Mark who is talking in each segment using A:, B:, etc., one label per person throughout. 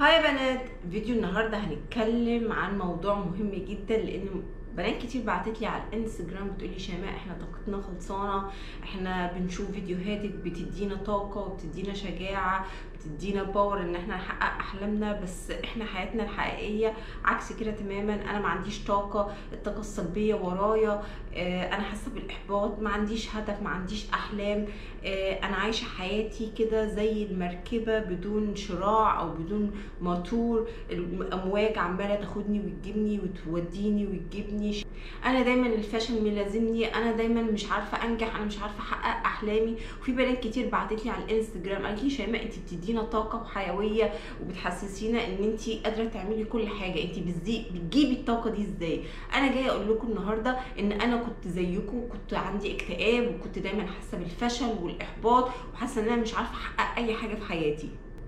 A: هاي يا بنات فيديو النهارده هنتكلم عن موضوع مهم جدا لان بنات كتير بعتت لي على الانستجرام بتقولي شيماء احنا طاقتنا خلصانه احنا بنشوف فيديوهاتك بتدينا طاقه وبتدينا شجاعه بتدينا باور ان احنا نحقق احلامنا بس احنا حياتنا الحقيقيه عكس كده تماما انا ما عنديش طاقه الطاقه السلبيه ورايا اه انا حاسه بالاحباط ما عنديش هدف ما عنديش احلام اه انا عايشه حياتي كده زي المركبه بدون شراع او بدون موتور الامواج عماله تاخدني وتجيبني وتوديني وتجيبني انا دايما الفشل ملازمني انا دايما مش عارفه انجح انا مش عارفه احقق احلامي وفي بنات كتير بعتت لي على الانستجرام قالت لي شيماء انت بتدينا طاقه وحيويه وبتحسسينا ان انت قادره تعملي كل حاجه انت بتجيبي الطاقه دي ازاي انا جايه اقول لكم النهارده ان انا كنت زيكم كنت عندي اكتئاب وكنت دايما حاسه بالفشل والاحباط وحاسه ان انا مش عارفه احقق اي حاجه في حياتي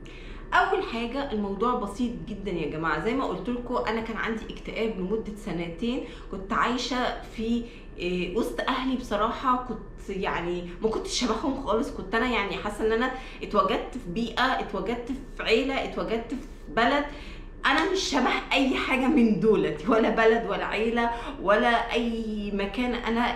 A: اول حاجه الموضوع بسيط جدا يا جماعه زي ما قلت لكم انا كان عندي اكتئاب لمده سنتين كنت عايشه في إيه وسط اهلي بصراحه كنت يعني ما كنتش شبههم خالص كنت انا يعني حاسه ان انا اتوجدت في بيئه اتوجدت في عيله اتوجدت في بلد انا مش شبه اي حاجه من دولت ولا بلد ولا عيله ولا اي مكان انا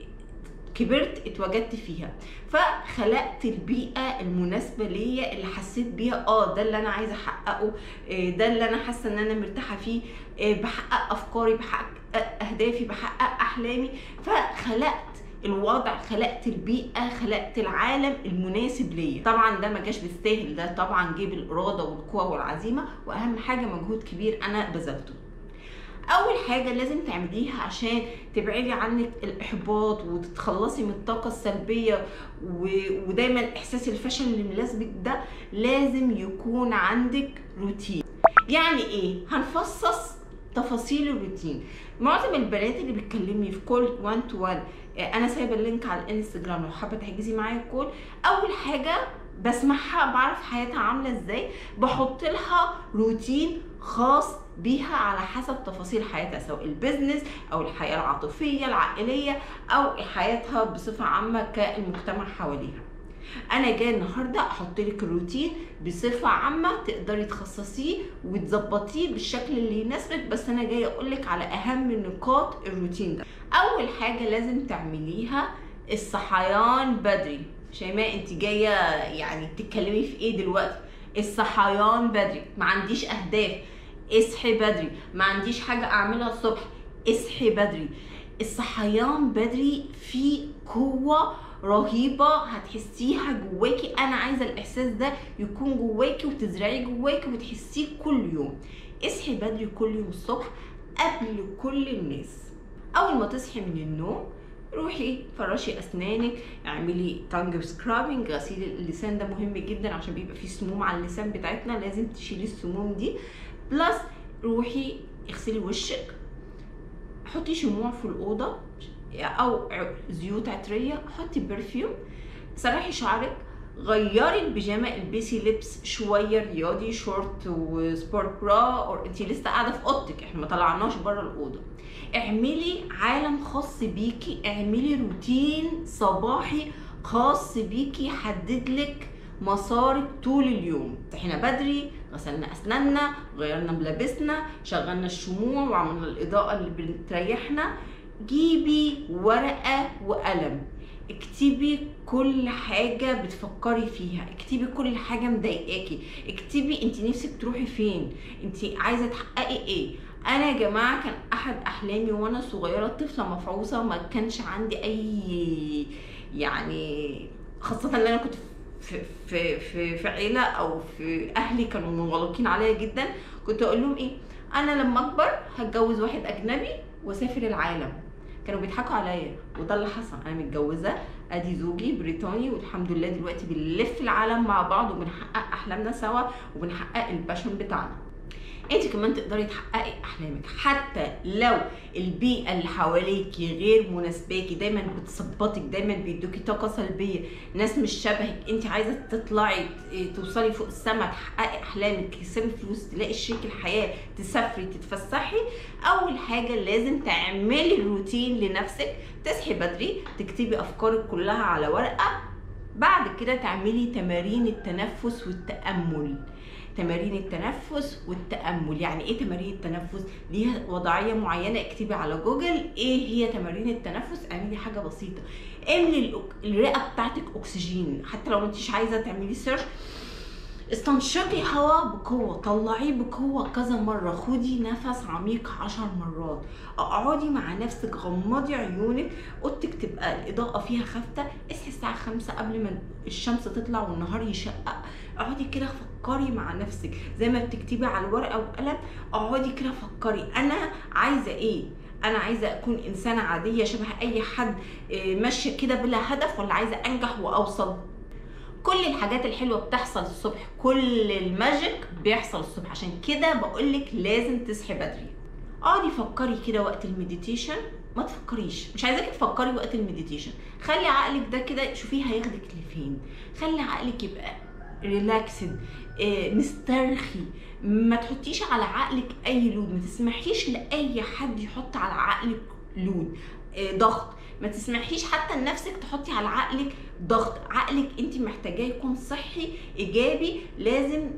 A: كبرت اتوجدت فيها فخلقت البيئه المناسبه ليا اللي حسيت بيها اه ده اللي انا عايزه احققه ده اللي انا حاسه ان انا مرتاحه فيه بحقق افكاري بحقق اهدافي بحقق احلامي فخلقت الوضع خلقت البيئه خلقت العالم المناسب ليا طبعا ده ما جاش بالساهل ده طبعا جه بالاراده والقوه والعزيمه واهم حاجه مجهود كبير انا بذلته اول حاجه لازم تعمليها عشان تبعدي عنك الاحباط وتتخلصي من الطاقه السلبيه و... ودايما احساس الفشل اللي ملازمك ده لازم يكون عندك روتين يعني ايه هنفصص تفاصيل الروتين معظم البنات اللي بتكلمني في كول 1 تو 1 انا سايبه اللينك على الانستجرام لو حابه تحجزي معايا الكول اول حاجه بسمعها بعرف حياتها عامله ازاي بحط لها روتين خاص بيها على حسب تفاصيل حياتها سواء البيزنس او الحياه العاطفيه العائليه او حياتها بصفه عامه كالمجتمع حواليها انا جاي النهارده احط لك الروتين بصفه عامه تقدري تخصصيه وتظبطيه بالشكل اللي يناسبك بس انا جايه اقول لك على اهم نقاط الروتين ده اول حاجه لازم تعمليها الصحيان بدري شيماء انت جايه يعني تتكلمي في ايه دلوقتي الصحيان بدري ما عنديش اهداف اصحي بدري ما عنديش حاجه اعملها الصبح اصحي بدري الصحيان بدري فيه قوه رهيبه هتحسيها جواكي انا عايزه الاحساس ده يكون جواكي وتزرعيه جواكي وتحسيه كل يوم اصحي بدري كل يوم الصبح قبل كل الناس اول ما تصحي من النوم روحي فرشي اسنانك اعملي تانج سكرابنج غسيل اللسان ده مهم جدا عشان بيبقى فيه سموم على اللسان بتاعتنا لازم تشيلي السموم دي بلس روحي اغسلي وشك حطي شموع في الاوضه او زيوت عطريه حطي برفيوم سرحي شعرك غيري البيجامه البسي لبس شويه رياضي شورت وسبورت برا او انت لسه قاعده في اوضتك احنا ما طلعناش بره الاوضه اعملي عالم خاص بيكي اعملي روتين صباحي خاص بيكي يحدد لك مسارك طول اليوم صحينا بدري غسلنا اسناننا غيرنا ملابسنا شغلنا الشموع وعملنا الاضاءه اللي بتريحنا جيبي ورقه وقلم اكتبي كل حاجة بتفكري فيها اكتبي كل حاجة مضايقاكي اكتبي انت نفسك تروحي فين انت عايزة تحققي ايه انا يا جماعة كان احد احلامي وانا صغيرة طفلة مفعوصة ما كانش عندي اي يعني خاصة ان انا كنت في في في, في عيلة او في اهلي كانوا منغلقين عليا جدا كنت اقول لهم ايه انا لما اكبر هتجوز واحد اجنبي واسافر العالم كانوا بيضحكوا عليا وده اللي حصل انا متجوزه ادي زوجي بريطاني والحمد لله دلوقتي بنلف العالم مع بعض وبنحقق احلامنا سوا وبنحقق الباشون بتاعنا انت كمان تقدري تحققي احلامك حتى لو البيئه اللي حواليكي غير مناسباكي دايما بتثبطك دايما بيدوكي طاقه سلبيه ناس مش شبهك انت عايزه تطلعي توصلي فوق السما تحققي احلامك تكسبي فلوس تلاقي شريك الحياه تسافري تتفسحي اول حاجه لازم تعملي روتين لنفسك تصحي بدري تكتبي افكارك كلها على ورقه بعد كده تعملي تمارين التنفس والتامل تمارين التنفس والتامل يعني ايه تمارين التنفس ليها وضعيه معينه اكتبي على جوجل ايه هي تمارين التنفس اعملي حاجه بسيطه املي الأك- الرئه بتاعتك اكسجين حتى لو انتش عايزه تعملي سيرش استنشقي هواء بقوة طلعيه بقوة كذا مرة خدي نفس عميق عشر مرات اقعدي مع نفسك غمضي عيونك اوضتك تبقى الإضاءة فيها خافتة اصحي الساعة خمسة قبل ما الشمس تطلع والنهار يشقق اقعدي كده فكري مع نفسك زي ما بتكتبي على الورقة وقلم اقعدي كده فكري انا عايزة ايه انا عايزه اكون انسانه عاديه شبه اي حد إيه، ماشيه كده بلا هدف ولا عايزه انجح واوصل كل الحاجات الحلوه بتحصل الصبح كل الماجيك بيحصل الصبح عشان كده بقولك لازم تصحي بدري اقعدي فكري كده وقت المديتيشن ما تفكريش مش عايزاكي تفكري وقت المديتيشن خلي عقلك ده كده شوفيه هياخدك لفين خلي عقلك يبقى ريلاكسد آه، مسترخي ما تحطيش على عقلك اي لود ما تسمحيش لاي حد يحط على عقلك لود آه، ضغط ما تسمحيش حتى لنفسك تحطي على عقلك ضغط عقلك انت محتاجاه يكون صحي ايجابي لازم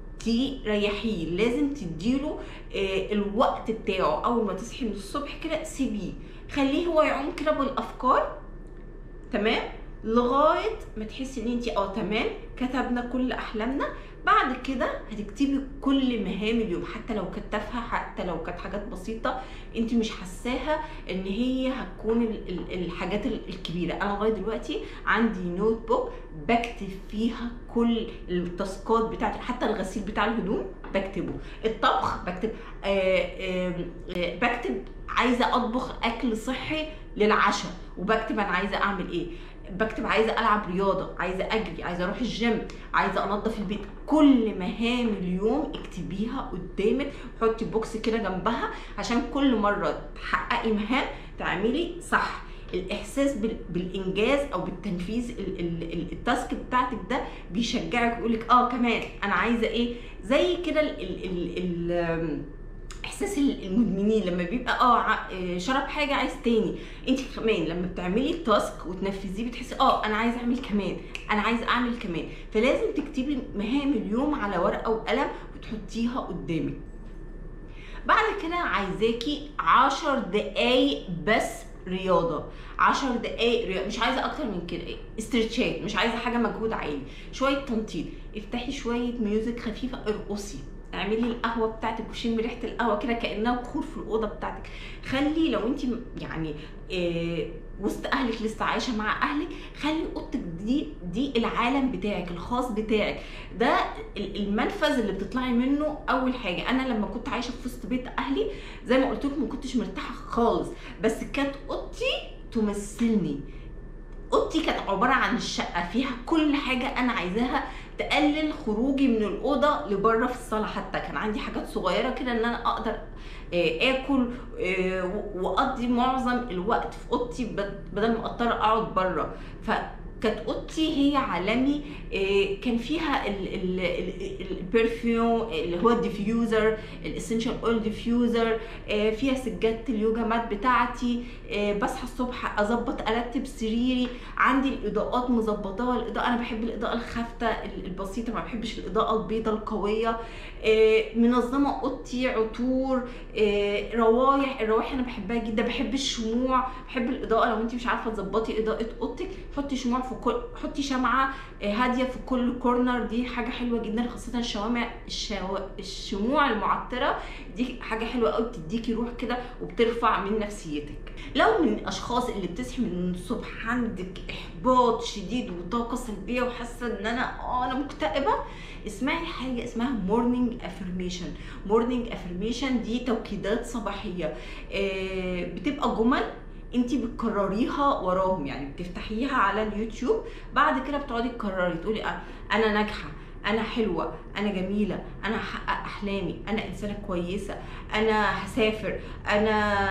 A: تريحيه لازم تديله آه، الوقت بتاعه اول ما تصحي من الصبح كده سيبيه خليه هو يعوم كده بالافكار تمام لغايه ما تحسي ان انت اه تمام كتبنا كل احلامنا بعد كده هتكتبي كل مهام اليوم حتى لو كانت تافهه حتى لو كانت حاجات بسيطه انت مش حاساها ان هي هتكون ال- ال- الحاجات ال- الكبيره انا لغايه دلوقتي عندي نوت بوك بكتب فيها كل التاسكات بتاعتي حتى الغسيل بتاع الهدوم بكتبه الطبخ بكتب آه آه آه بكتب عايزه اطبخ اكل صحي للعشاء وبكتب انا عايزه اعمل ايه بكتب عايزه العب رياضه عايزه اجري عايزه اروح الجيم عايزه انظف البيت كل مهام اليوم اكتبيها قدامك حطي بوكس كده جنبها عشان كل مره تحققي مهام تعملي صح الاحساس بال- بالانجاز او بالتنفيذ ال- ال- ال- التاسك بتاعتك ده بيشجعك ويقولك اه كمان انا عايزه ايه زي كده ال ال ال ال احساس ال- المدمنين لما بيبقى اه ع- آه، شرب حاجه عايز تاني انت كمان لما بتعملي التاسك وتنفذيه بتحسي اه انا عايز اعمل كمان انا عايز اعمل كمان فلازم تكتبي مهام اليوم على ورقه وقلم وتحطيها قدامك بعد كده عايزاكي عشر دقايق بس رياضة عشر دقايق رياضة. مش عايزة أكتر من كده استرتشات مش عايزة حاجة مجهود عالي شوية تنطيط افتحي شوية ميوزك خفيفة ارقصي اعملي القهوة بتاعتك وشمي ريحة القهوة كده كأنها بخور في الأوضة بتاعتك خلي لو انت يعني إيه وسط اهلك لسه عايشه مع اهلك خلي اوضتك دي دي العالم بتاعك الخاص بتاعك ده ال- المنفذ اللي بتطلعي منه اول حاجه انا لما كنت عايشه في وسط بيت اهلي زي ما قلت لكم ما كنتش مرتاحه خالص بس كانت اوضتي تمثلني اوضتي كانت عباره عن الشقه فيها كل حاجه انا عايزاها تقلل خروجي من الاوضه لبره في الصاله حتى كان عندي حاجات صغيره كده ان انا اقدر آه، اكل آه، و- واقضي معظم الوقت في اوضتي بد- بدل ما اضطر اقعد بره فكانت اوضتي هي عالمي آه، كان فيها البرفيوم اللي هو الديفيوزر الاسنشال اويل ديفيوزر فيها سجاده اليوجا مات بتاعتي آه، بصحى الصبح اظبط ارتب سريري عندي الاضاءات مظبطاها الاضاءه انا بحب الاضاءه الخافته ال- البسيطه ما بحبش الاضاءه البيضاء القويه آه، منظمه اوضتي عطور آه، روايح الروايح انا بحبها جدا بحب الشموع بحب الاضاءه لو انت مش عارفه تظبطي اضاءه اوضتك حطي شموع في كل حطي شمعه آه، هاديه في كل كورنر دي حاجه حلوه جدا خاصه الشوامع الشو... الشموع المعطره دي حاجه حلوه قوي بتديكي روح كده وبترفع من نفسيتك لو من الاشخاص اللي بتصحي من الصبح عندك احباط شديد وطاقه سلبيه وحاسه ان انا اه انا مكتئبه اسمعي حاجه اسمها مورنينج افرميشن مورنينج افرميشن دي توكيدات صباحيه آه، بتبقى جمل انت بتكرريها وراهم يعني بتفتحيها على اليوتيوب بعد كده بتقعدي تكرري تقولي آه، انا ناجحه انا حلوه انا جميله انا هحقق احلامي انا انسانه كويسه انا هسافر انا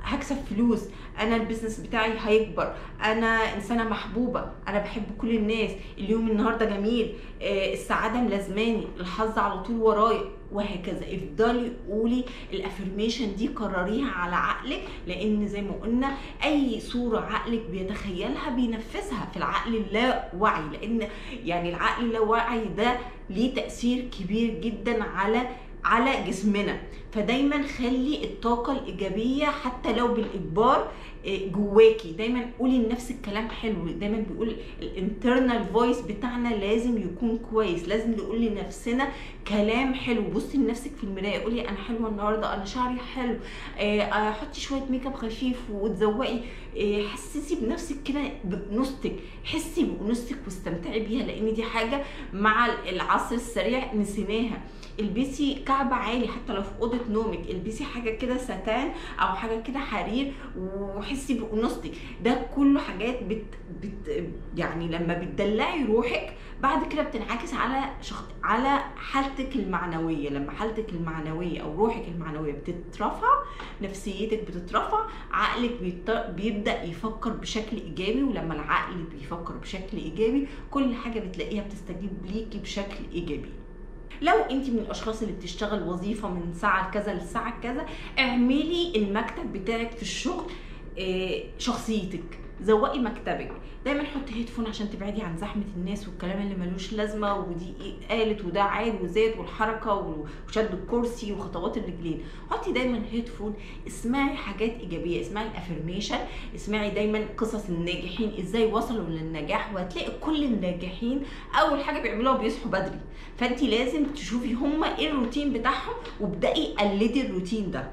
A: هكسب فلوس انا البيزنس بتاعي هيكبر انا انسانه محبوبه انا بحب كل الناس اليوم النهارده جميل آه، السعاده ملازماني الحظ على طول ورايا وهكذا افضلي قولي الافرميشن دي قرريها على عقلك لان زي ما قلنا اي صوره عقلك بيتخيلها بينفذها في العقل اللاواعي لان يعني العقل اللاواعي ده ليه تاثير كبير جدا على على جسمنا فدايما خلي الطاقه الايجابيه حتى لو بالاجبار إيه، جواكي دايما قولي لنفسك كلام حلو دايما بيقول الانترنال فويس بتاعنا لازم يكون كويس لازم نقول لنفسنا كلام حلو بصي لنفسك في المرايه قولي انا حلوه النهارده انا شعري حلو آه، حطي شويه ميك اب خفيف وتزوقي آه، حسسي بنفسك كده بانوثتك حسي بانوثتك واستمتعي بيها لان دي حاجه مع العصر السريع نسيناها البسي كعب عالي حتى لو في اوضه نومك البسي حاجه كده ستان او حاجه كده حرير وحسي بانوثتك ده كله حاجات بت, بت يعني لما بتدلعي روحك بعد كده بتنعكس على شخ... على حالتك المعنويه لما حالتك المعنويه او روحك المعنويه بتترفع نفسيتك بتترفع عقلك بيت... بيبدا يفكر بشكل ايجابي ولما العقل بيفكر بشكل ايجابي كل حاجه بتلاقيها بتستجيب ليكي بشكل ايجابي لو انت من الاشخاص اللي بتشتغل وظيفه من ساعه كذا لساعه كذا اعملي المكتب بتاعك في الشغل آه، شخصيتك زوقي مكتبك دايما حطي هيدفون عشان تبعدي عن زحمه الناس والكلام اللي ملوش لازمه ودي ايه قالت وده عاد وزاد والحركه وشد الكرسي وخطوات الرجلين حطي دايما هيدفون اسمعي حاجات ايجابيه اسمعي الافرميشن اسمعي دايما قصص الناجحين ازاي وصلوا للنجاح وهتلاقي كل الناجحين اول حاجه بيعملوها بيصحوا بدري فانت لازم تشوفي هما ايه الروتين بتاعهم وابداي قلدي الروتين ده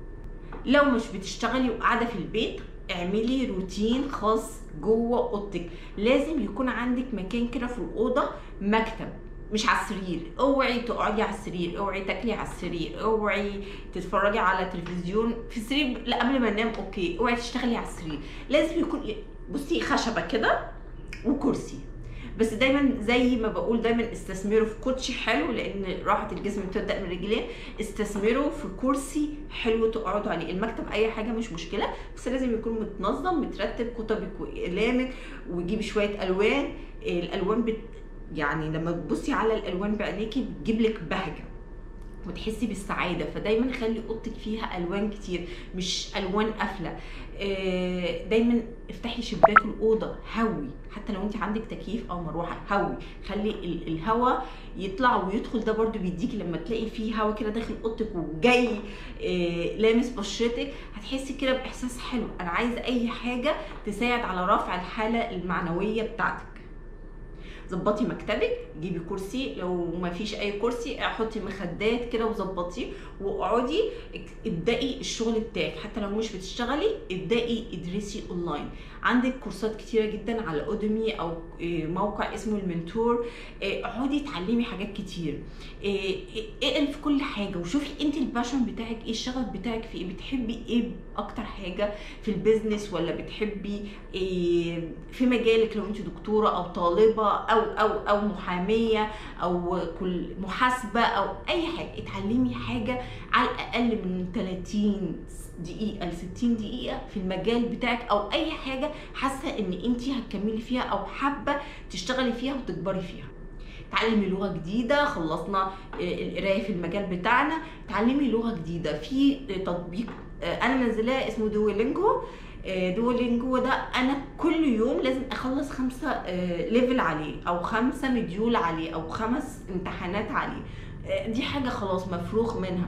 A: لو مش بتشتغلي وقاعده في البيت اعملي روتين خاص جوه اوضتك لازم يكون عندك مكان كده في الاوضه مكتب مش على السرير اوعي تقعدي على السرير اوعي تاكلي على السرير اوعي تتفرجي على تلفزيون في السرير لا قبل ما انام اوكي اوعي تشتغلي على السرير لازم يكون بصي خشبه كده وكرسي بس دايما زي ما بقول دايما استثمروا في كوتشي حلو لان راحه الجسم بتبدا من رجلين استثمروا في كرسي حلو تقعدوا عليه المكتب اي حاجه مش مشكله بس لازم يكون متنظم مترتب كتبك واقلامك وجيبي شويه الوان الالوان بت يعني لما تبصي على الالوان بعينيكي بتجيب لك بهجه وتحسي بالسعاده فدايما خلي اوضتك فيها الوان كتير مش الوان قافله آه، دايما افتحي شباك الاوضه هوي حتى لو انت عندك تكييف او مروحه هوي خلي الهواء يطلع ويدخل ده برده بيديكي لما تلاقي فيه هواء كده داخل اوضتك وجاي آه، لامس بشرتك هتحسي كده باحساس حلو انا عايزه اي حاجه تساعد على رفع الحاله المعنويه بتاعتك ظبطي مكتبك جيبي كرسي لو ما فيش اي كرسي حطي مخدات كده وظبطيه واقعدي ابدأي الشغل بتاعك حتى لو مش بتشتغلي ابدأي ادرسي اونلاين عندك كورسات كتيره جدا على اودمي او آه، موقع اسمه المنتور آه، اقعدي اتعلمي حاجات كتير آه، اقل في كل حاجه وشوفي انت الباشن بتاعك ايه الشغف بتاعك في ايه بتحبي ايه اكتر حاجه في البيزنس ولا بتحبي في مجالك لو انت دكتوره او طالبه او او او محاميه او كل محاسبه او اي حاجه اتعلمي حاجه على الاقل من 30 دقيقه ل 60 دقيقه في المجال بتاعك او اي حاجه حاسه ان انت هتكملي فيها او حابه تشتغلي فيها وتكبري فيها تعلمي لغه جديده خلصنا آه، القرايه في المجال بتاعنا تعلمي لغه جديده في تطبيق آه، انا منزلاه اسمه دويلينجو آه، دويلينجو ده انا كل يوم لازم اخلص خمسه ليفل عليه او خمسه مديول عليه او خمس امتحانات عليه دي حاجه خلاص مفروغ منها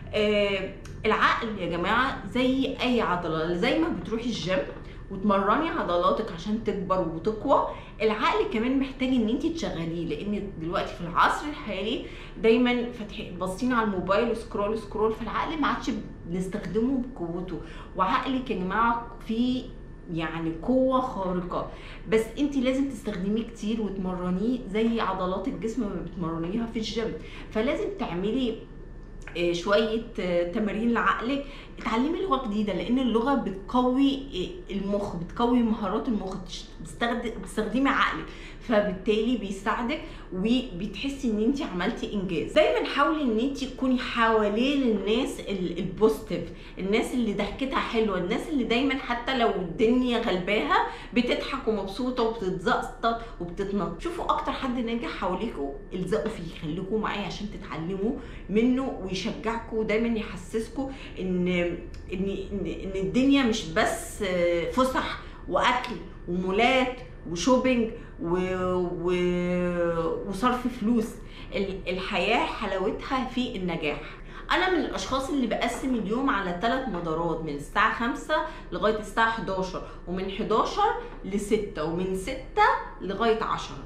A: العقل يا جماعه زي اي عضله زي ما بتروحي الجيم وتمرني عضلاتك عشان تكبر وتقوى العقل كمان محتاج ان انت تشغليه لان دلوقتي في العصر الحالي دايما فاتحين باصين على الموبايل سكرول سكرول فالعقل ما عادش بنستخدمه بقوته وعقلك يا جماعه في يعني قوة خارقة بس انت لازم تستخدميه كتير وتمرنيه زي عضلات الجسم ما بتمرنيها في الجيم فلازم تعملي آه، شويه آه، تمارين لعقلك اتعلمي لغه جديده لان اللغه بتقوي المخ بتقوي مهارات المخ بتستخدم بتستخدمي عقلك فبالتالي بيساعدك وبتحسي ان انت عملتي انجاز دايما حاولي ان انت تكوني حوالين الناس البوزيتيف الناس اللي ضحكتها حلوه الناس اللي دايما حتى لو الدنيا غلباها بتضحك ومبسوطه وبتتزقطط وبتتنطط شوفوا اكتر حد ناجح حواليكوا الزقوا فيه خليكوا معاه عشان تتعلموا منه ويشجعكم ودايما يحسسكم ان ان ان الدنيا مش بس فسح واكل ومولات وشوبينج و... و... وصرف فلوس الحياه حلاوتها في النجاح انا من الاشخاص اللي بقسم اليوم على ثلاث مدارات من الساعه 5 لغايه الساعه 11 ومن 11 ل 6 ومن 6 لغايه 10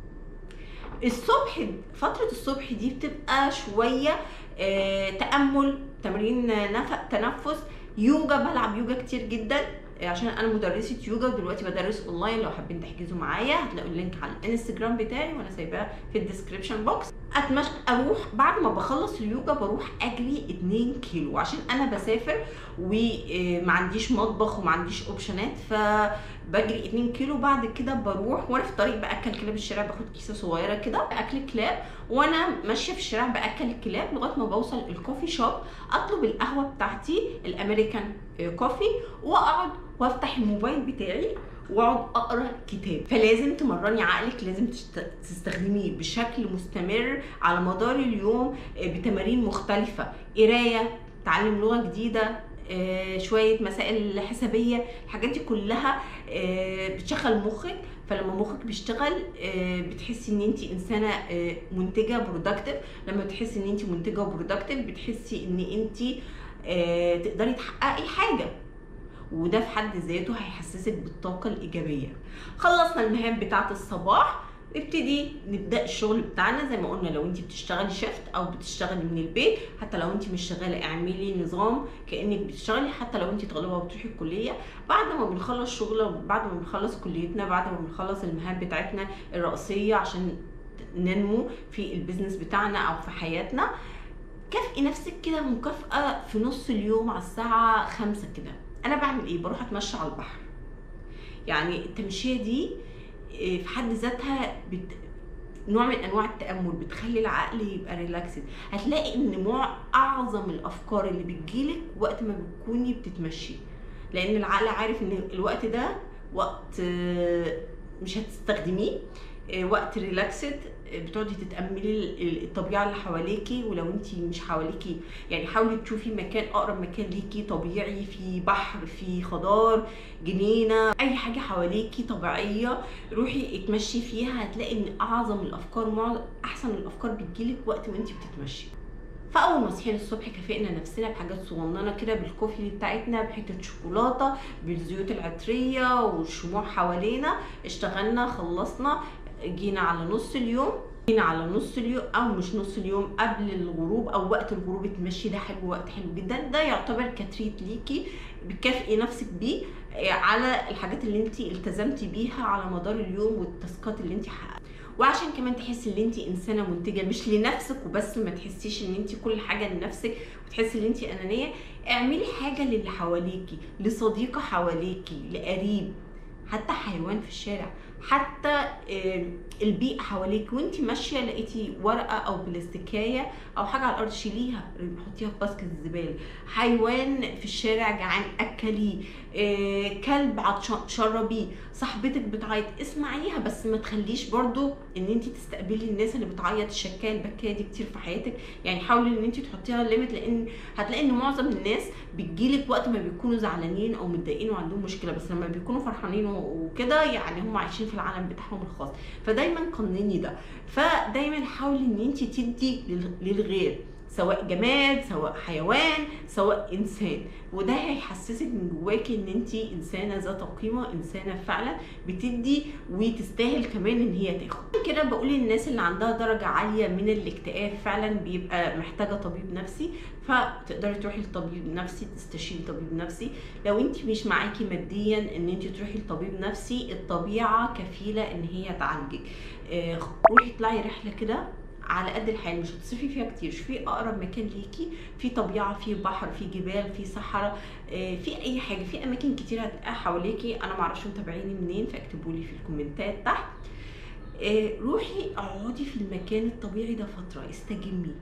A: الصبح فتره الصبح دي بتبقى شويه آه تامل تمرين نفق تنفس يوجا بلعب يوجا كتير جدا عشان انا مدرسه يوجا ودلوقتي بدرس اونلاين لو حابين تحجزوا معايا هتلاقوا اللينك على الانستجرام بتاعي وانا سايباه في الديسكربشن بوكس اتمشى اروح بعد ما بخلص اليوجا بروح اجري 2 كيلو عشان انا بسافر وما عنديش مطبخ وما عنديش اوبشنات فبجري 2 كيلو بعد كده بروح وانا في الطريق باكل كلاب الشارع باخد كيسه صغيره كده اكل كلاب وانا ماشيه في الشارع باكل الكلاب لغايه ما بوصل الكوفي شوب اطلب القهوه بتاعتي الامريكان كوفي واقعد وافتح الموبايل بتاعي واقعد اقرا كتاب فلازم تمرني عقلك لازم تستخدميه بشكل مستمر على مدار اليوم بتمارين مختلفه قرايه تعلم لغه جديده شويه مسائل حسابيه الحاجات دي كلها بتشغل مخك فلما مخك بيشتغل بتحسي ان انت انسانه منتجه برودكتيف لما تحسي ان انت منتجه وبرودكتيف بتحسي ان انت تقدري تحققي حاجه وده في حد ذاته هيحسسك بالطاقه الايجابيه خلصنا المهام بتاعه الصباح ابتدي نبدا الشغل بتاعنا زي ما قلنا لو انت بتشتغلي شيفت او بتشتغلي من البيت حتى لو انت مش شغاله اعملي نظام كانك بتشتغلي حتى لو انت طالبه وبتروحي الكليه بعد ما بنخلص شغل بعد ما بنخلص كليتنا بعد ما بنخلص المهام بتاعتنا الرئيسيه عشان ننمو في البيزنس بتاعنا او في حياتنا كافئي نفسك كده مكافاه في نص اليوم على الساعه خمسة كده انا بعمل ايه بروح اتمشى على البحر يعني التمشيه دي في حد ذاتها بت... نوع من انواع التامل بتخلي العقل يبقى ريلاكسد هتلاقي ان مع اعظم الافكار اللي بتجيلك وقت ما بتكوني بتتمشي لان العقل عارف ان الوقت ده وقت مش هتستخدميه وقت ريلاكسد بتقعدي تتاملي الطبيعه اللي حواليكي ولو انت مش حواليكي يعني حاولي تشوفي مكان اقرب مكان ليكي طبيعي في بحر في خضار جنينه اي حاجه حواليكي طبيعيه روحي اتمشي فيها هتلاقي ان اعظم الافكار احسن الافكار بتجيلك وقت ما انت بتتمشي فاول ما صحينا الصبح كافئنا نفسنا بحاجات صغننه كده بالكوفي بتاعتنا بحته شوكولاته بالزيوت العطريه والشموع حوالينا اشتغلنا خلصنا جينا على نص اليوم جينا على نص اليوم او مش نص اليوم قبل الغروب او وقت الغروب تمشي ده حلو وقت حلو جدا ده يعتبر كتريت ليكي بتكافئي نفسك بيه على الحاجات اللي انت التزمتي بيها على مدار اليوم والتاسكات اللي انت حققتها وعشان كمان تحسي ان انت انسانه منتجه مش لنفسك وبس ما تحسيش ان انت كل حاجه لنفسك وتحسي ان انت انانيه اعملي حاجه للي حواليكي لصديقه حواليكي لقريب حتى حيوان في الشارع حتى البيئة حواليك وانت ماشية لقيتي ورقة او بلاستيكاية او حاجة على الارض شيليها حطيها في باسكت الزبالة حيوان في الشارع جعان اكليه كلب عطشان شربيه صاحبتك بتعيط اسمعيها بس ما تخليش برضو ان انت تستقبلي الناس اللي بتعيط الشكايه البكايه دي كتير في حياتك يعني حاولي ان انت تحطيها ليميت لان هتلاقي ان معظم الناس بتجيلك وقت ما بيكونوا زعلانين او متضايقين وعندهم مشكله بس لما بيكونوا فرحانين وكده يعني هم عايشين في العالم بتاعهم الخاص فدايما قنني ده فدايما حاولي ان انت تدي للغير سواء جماد سواء حيوان سواء انسان وده هيحسسك من جواكي ان انت انسانه ذات قيمه انسانه فعلا بتدي وتستاهل كمان ان هي تاخد كده بقول للناس اللي عندها درجه عاليه من الاكتئاب فعلا بيبقى محتاجه طبيب نفسي فتقدري تروحي لطبيب نفسي تستشيري طبيب نفسي لو انت مش معاكي ماديا ان انت تروحي لطبيب نفسي الطبيعه كفيله ان هي تعالجك روحي اطلعي رحله كده على قد الحال مش هتصرفي فيها كتير شوفي اقرب مكان ليكي في طبيعه في بحر في جبال في صحراء آه، في اي حاجه في اماكن كتير هتلاقيها حواليكي انا معرفش متابعيني منين فاكتبوا لي في الكومنتات تحت آه، روحي اقعدي في المكان الطبيعي ده فتره استجمي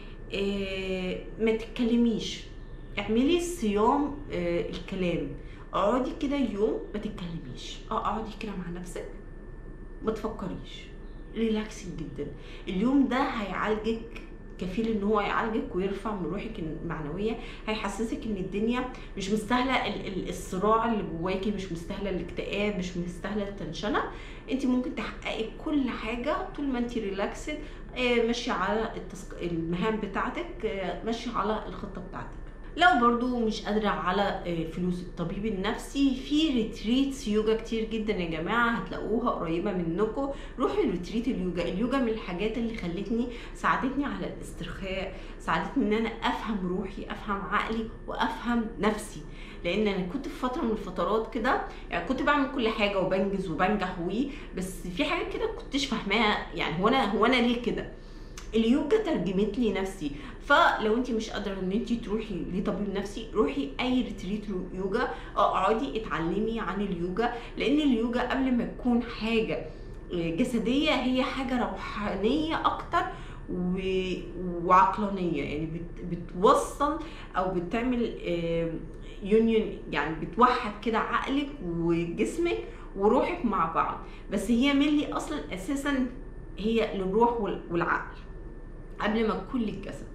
A: آه، ما تتكلميش اعملي صيام آه، الكلام اقعدي كده يوم ما تتكلميش اه اقعدي كده مع نفسك ما تفكريش ريلاكسنج جدا اليوم ده هيعالجك كفيل ان هو يعالجك ويرفع من روحك المعنويه هيحسسك ان الدنيا مش مستاهله ال- ال- الصراع اللي جواكي مش مستاهله الاكتئاب مش مستاهله التنشنه انت ممكن تحققي كل حاجه طول ما انت ريلاكسد آه، ماشيه على التسق... المهام بتاعتك آه، ماشيه على الخطه بتاعتك لو برضو مش قادرة على آه، فلوس الطبيب النفسي في ريتريتس يوجا كتير جدا يا جماعة هتلاقوها قريبة منكم روحوا الريتريت اليوجا اليوجا من الحاجات اللي خلتني ساعدتني على الاسترخاء ساعدتني ان انا افهم روحي افهم عقلي وافهم نفسي لان انا كنت في فتره من الفترات كده يعني كنت بعمل كل حاجه وبنجز وبنجح وي بس في حاجات كده كنتش فاهماها يعني هو انا هو انا ليه كده اليوجا ترجمت لي نفسي فلو انت مش قادره ان انت تروحي لطبيب نفسي روحي اي ريتريت يوجا اقعدي اتعلمي عن اليوجا لان اليوجا قبل ما تكون حاجه جسديه هي حاجه روحانيه اكتر و- وعقلانيه يعني بت- بتوصل او بتعمل يونيون يعني بتوحد كده عقلك وجسمك وروحك مع بعض بس هي ملي اصلا اساسا هي للروح وال- والعقل قبل ما تكون للجسد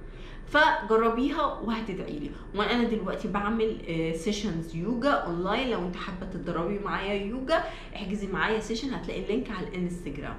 A: فجربيها وهتدعي لي وانا دلوقتي بعمل سيشنز يوجا اونلاين لو انت حابه تتدربي معايا يوجا احجزي معايا سيشن هتلاقي اللينك على الانستجرام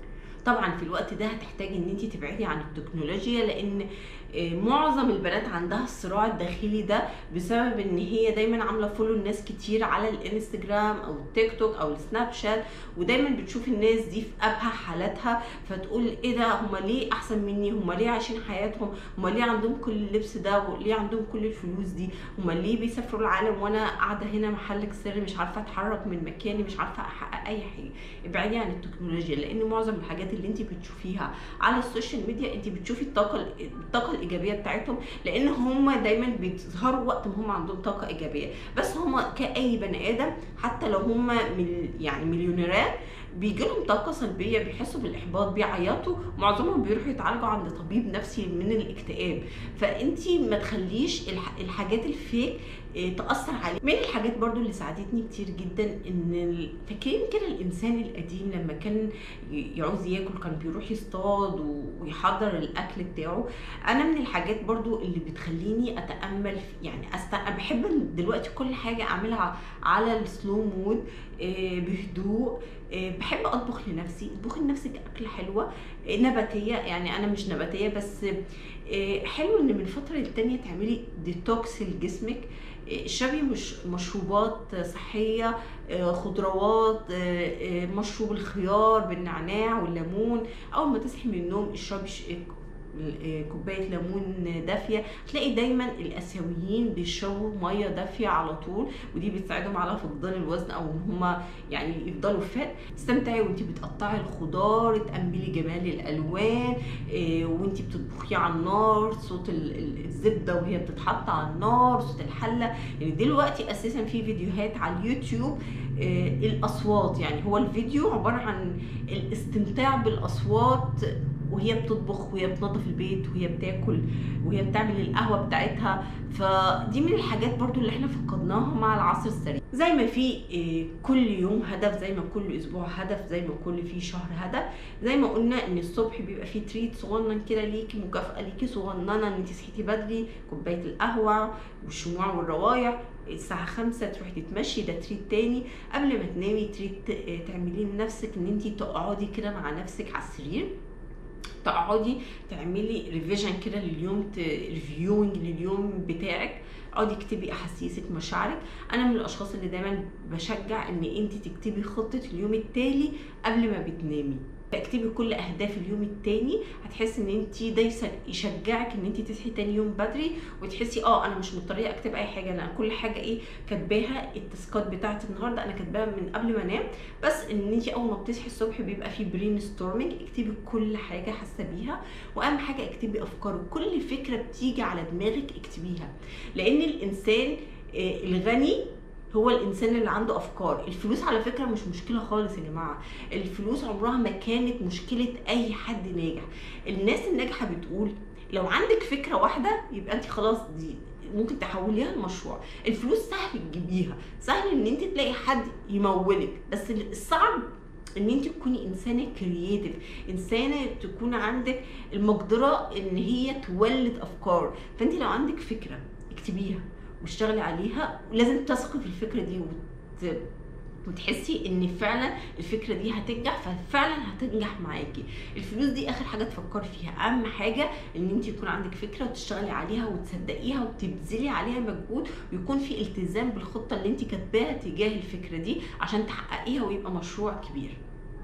A: طبعا في الوقت ده هتحتاجي ان انت تبعدي عن التكنولوجيا لان آه، معظم البنات عندها الصراع الداخلي ده بسبب ان هي دايما عامله فولو الناس كتير على الانستجرام او التيك توك او السناب شات ودايما بتشوف الناس دي في ابهى حالاتها فتقول ايه ده هما ليه احسن مني هما ليه عايشين حياتهم هما ليه عندهم كل اللبس ده وليه عندهم كل الفلوس دي هما ليه بيسافروا العالم وانا قاعده هنا محلك سر مش عارفه اتحرك من مكاني مش عارفه احقق اي حاجه ابعدي عن التكنولوجيا لان معظم الحاجات اللي انت بتشوفيها على السوشيال ميديا انت بتشوفي الطاقه الطاقه الايجابيه بتاعتهم لان هم دايما بيظهروا وقت ما هم عندهم طاقه ايجابيه بس هم كاي بني ادم حتى لو هم مل يعني مليونيرات بيجي لهم طاقه سلبيه بيحسوا بالاحباط بيعيطوا معظمهم بيروحوا يتعالجوا عند طبيب نفسي من الاكتئاب فانت ما تخليش الح- الحاجات الفيك إيه، تاثر عليك من الحاجات برضو اللي ساعدتني كتير جدا ان ال- فاكرين كده الانسان القديم لما كان ي- يعوز ياكل كان بيروح يصطاد و- ويحضر الاكل بتاعه انا من الحاجات برضو اللي بتخليني اتامل في يعني أست... أنا بحب إن دلوقتي كل حاجه اعملها على السلو مود آه، بهدوء آه، بحب اطبخ لنفسي اطبخي لنفسك اكله حلوه آه، نباتيه يعني انا مش نباتيه بس آه، حلو ان من فتره للتانيه تعملي ديتوكس لجسمك آه، اشربي مش مشروبات صحيه آه، خضروات آه، آه، مشروب الخيار بالنعناع والليمون اول ما تصحي من النوم اشربي ش- آه، كوبايه ليمون دافيه تلاقي دايما الاسيويين بيشربوا ميه دافيه على طول ودي بتساعدهم على فقدان الوزن او ان هم يعني يفضلوا فات استمتعي وانت بتقطعي الخضار تأملي جمال الالوان إيه، وانت بتطبخيه على النار صوت ال- ال- الزبده وهي بتتحط على النار صوت الحله يعني دلوقتي اساسا في فيديوهات على اليوتيوب إيه، الاصوات يعني هو الفيديو عباره عن الاستمتاع بالاصوات وهي بتطبخ وهي بتنظف البيت وهي بتاكل وهي بتعمل القهوه بتاعتها فدي من الحاجات برضو اللي احنا فقدناها مع العصر السريع زي ما في إيه، كل يوم هدف زي ما كل اسبوع هدف زي ما كل في شهر هدف زي ما قلنا ان الصبح بيبقى فيه تريت صغنن كده ليكي مكافاه ليكي صغننه ان انت صحيتي بدري كوبايه القهوه والشموع والروايح الساعة خمسة تروحي تتمشي ده تريت تاني قبل ما تنامي تريت آه، تعمليه لنفسك ان انت تقعدي كده مع نفسك على السرير تقعدي تعملي ريفيجن كده لليوم ريفيوينج لليوم بتاعك اقعدي اكتبي احاسيسك مشاعرك انا من الاشخاص اللي دايما بشجع ان انت تكتبي خطه اليوم التالي قبل ما بتنامي اكتبي كل اهداف اليوم التاني هتحسي ان انت ده يشجعك ان انت تصحي تاني يوم بدري وتحسي اه انا مش مضطريه اكتب اي حاجه انا كل حاجه ايه كاتباها التاسكات بتاعتي النهارده انا كاتباها من قبل ما انام بس ان انت اول ما بتصحي الصبح بيبقى في برين ستورمنج اكتبي كل حاجه حاسه بيها واهم حاجه اكتبي افكارك كل فكره بتيجي على دماغك اكتبيها لان الانسان الغني هو الانسان اللي عنده افكار الفلوس على فكره مش مشكله خالص يا جماعه الفلوس عمرها ما كانت مشكله اي حد ناجح الناس الناجحه بتقول لو عندك فكره واحده يبقى انت خلاص دي ممكن تحوليها لمشروع الفلوس سهل تجيبيها سهل ان انت تلاقي حد يمولك بس الصعب ان انت تكوني انسانه كرييتيف انسانه تكون عندك المقدره ان هي تولد افكار فانت لو عندك فكره اكتبيها واشتغلي عليها ولازم تثقي في الفكره دي وت... وتحسي ان فعلا الفكره دي هتنجح ففعلا هتنجح معاكي الفلوس دي اخر حاجه تفكري فيها اهم حاجه ان انت يكون عندك فكره وتشتغلي عليها وتصدقيها وتبذلي عليها مجهود ويكون في التزام بالخطه اللي انت كاتباها تجاه الفكره دي عشان تحققيها ويبقى مشروع كبير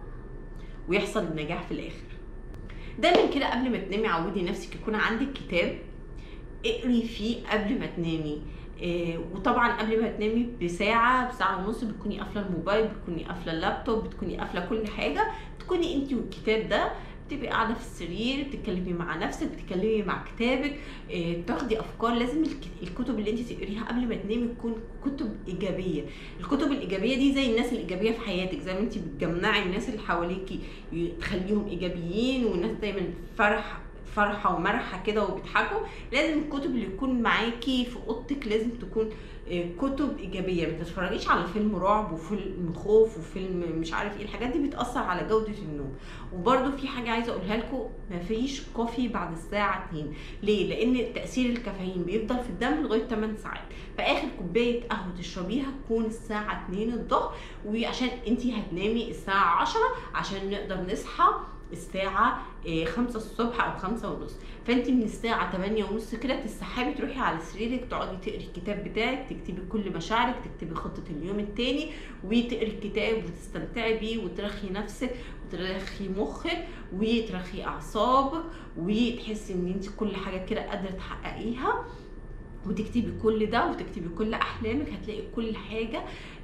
A: ويحصل النجاح في الاخر دايما كده قبل ما تنامي عودي نفسك يكون عندك كتاب اقري فيه قبل ما تنامي إيه وطبعا قبل ما تنامي بساعه بساعه ونص بتكوني قافله الموبايل بتكوني قافله اللابتوب بتكوني قافله كل حاجه تكوني انت والكتاب ده بتبقي قاعده في السرير بتتكلمي مع نفسك بتتكلمي مع كتابك إيه تاخدي افكار لازم الكتب اللي انت تقريها قبل ما تنامي تكون كتب ايجابيه الكتب الايجابيه دي زي الناس الايجابيه في حياتك زي ما انت بتجمعي الناس اللي حواليكي تخليهم ايجابيين والناس دايما فرح فرحه ومرحه كده وبيضحكوا لازم الكتب اللي تكون معاكي في اوضتك لازم تكون كتب ايجابيه ما تتفرجيش على فيلم رعب وفيلم خوف وفيلم مش عارف ايه الحاجات دي بتاثر على جوده النوم وبرده في حاجه عايزه اقولها لكم مفيش كوفي بعد الساعه 2 ليه لان تاثير الكافيين بيفضل في الدم لغايه 8 ساعات فاخر كوبايه قهوه تشربيها تكون الساعه 2 الظهر وعشان انت هتنامي الساعه 10 عشان نقدر نصحى الساعة خمسة الصبح أو خمسة ونص فأنت من الساعة تمانية ونص كده تسحبي تروحي على سريرك تقعدي تقري الكتاب بتاعك تكتبي كل مشاعرك تكتبي خطة اليوم التاني وتقري الكتاب وتستمتعي بيه وترخي نفسك وترخي مخك وترخي أعصابك وتحسي إن أنت كل حاجة كده قادرة تحققيها وتكتبي كل ده وتكتبي كل احلامك هتلاقي كل حاجه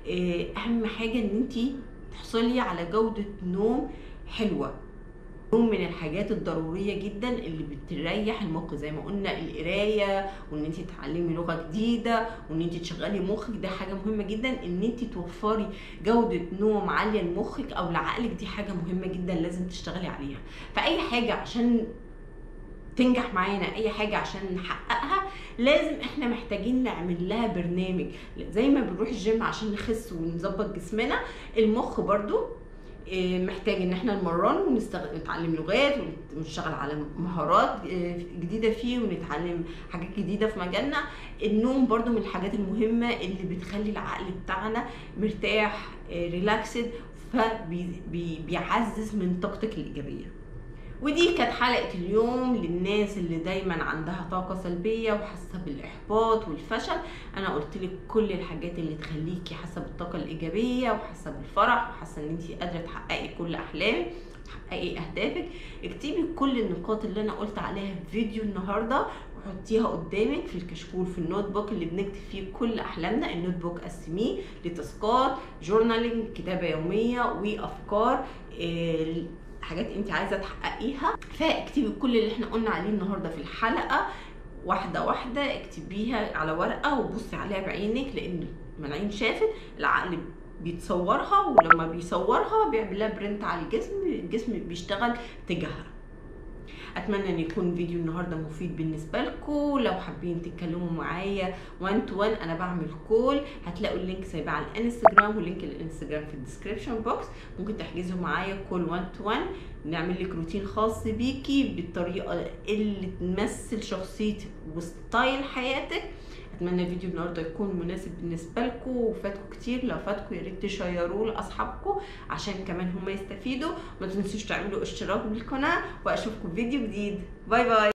A: اهم حاجه ان انت تحصلي على جوده نوم حلوه نوم من الحاجات الضرورية جدا اللي بتريح المخ زي ما قلنا القراية وان انت تتعلمي لغة جديدة وان انت تشغلي مخك ده حاجة مهمة جدا ان انت توفري جودة نوم عالية لمخك او لعقلك دي حاجة مهمة جدا لازم تشتغلي عليها فأي حاجة عشان تنجح معانا اي حاجه عشان نحققها لازم احنا محتاجين نعمل لها برنامج زي ما بنروح الجيم عشان نخس ونظبط جسمنا المخ برضو محتاج ان احنا نمرن ونتعلم لغات ونشتغل على مهارات جديده فيه ونتعلم حاجات جديده في مجالنا النوم برضو من الحاجات المهمه اللي بتخلي العقل بتاعنا مرتاح ريلاكسد فبيعزز من طاقتك الايجابيه ودي كانت حلقة اليوم للناس اللي دايما عندها طاقة سلبية وحاسة بالإحباط والفشل أنا قلت لك كل الحاجات اللي تخليكي حاسة بالطاقة الإيجابية وحاسة بالفرح وحاسة إن أنت قادرة تحققي كل أحلامك تحققي أهدافك اكتبي كل النقاط اللي أنا قلت عليها في فيديو النهاردة وحطيها قدامك في الكشكول في النوت بوك اللي بنكتب فيه كل احلامنا النوت بوك قسميه لتاسكات جورنالينج كتابه يوميه وافكار إيه حاجات انت عايزه تحققيها فاكتبي كل اللي احنا قلنا عليه النهارده في الحلقه واحده واحده اكتبيها على ورقه وبصي عليها بعينك لان لما العين شافت العقل بيتصورها ولما بيصورها بيعمل لها برنت على الجسم الجسم بيشتغل تجاهها اتمنى ان يكون فيديو النهارده مفيد بالنسبه لكم لو حابين تتكلموا معايا 1 تو 1 انا بعمل كول هتلاقوا اللينك سايباه على الانستجرام ولينك الانستجرام في الديسكربشن بوكس ممكن تحجزوا معايا كول 1 تو 1 نعمل لك روتين خاص بيكي بالطريقه اللي تمثل شخصيتك وستايل حياتك اتمنى الفيديو النهارده يكون مناسب بالنسبه لكم وفاتكم كتير لو فاتكم يا ريت تشيروه لاصحابكم عشان كمان هم يستفيدوا ما تنسوش تعملوا اشتراك بالقناه واشوفكم في فيديو جديد باي باي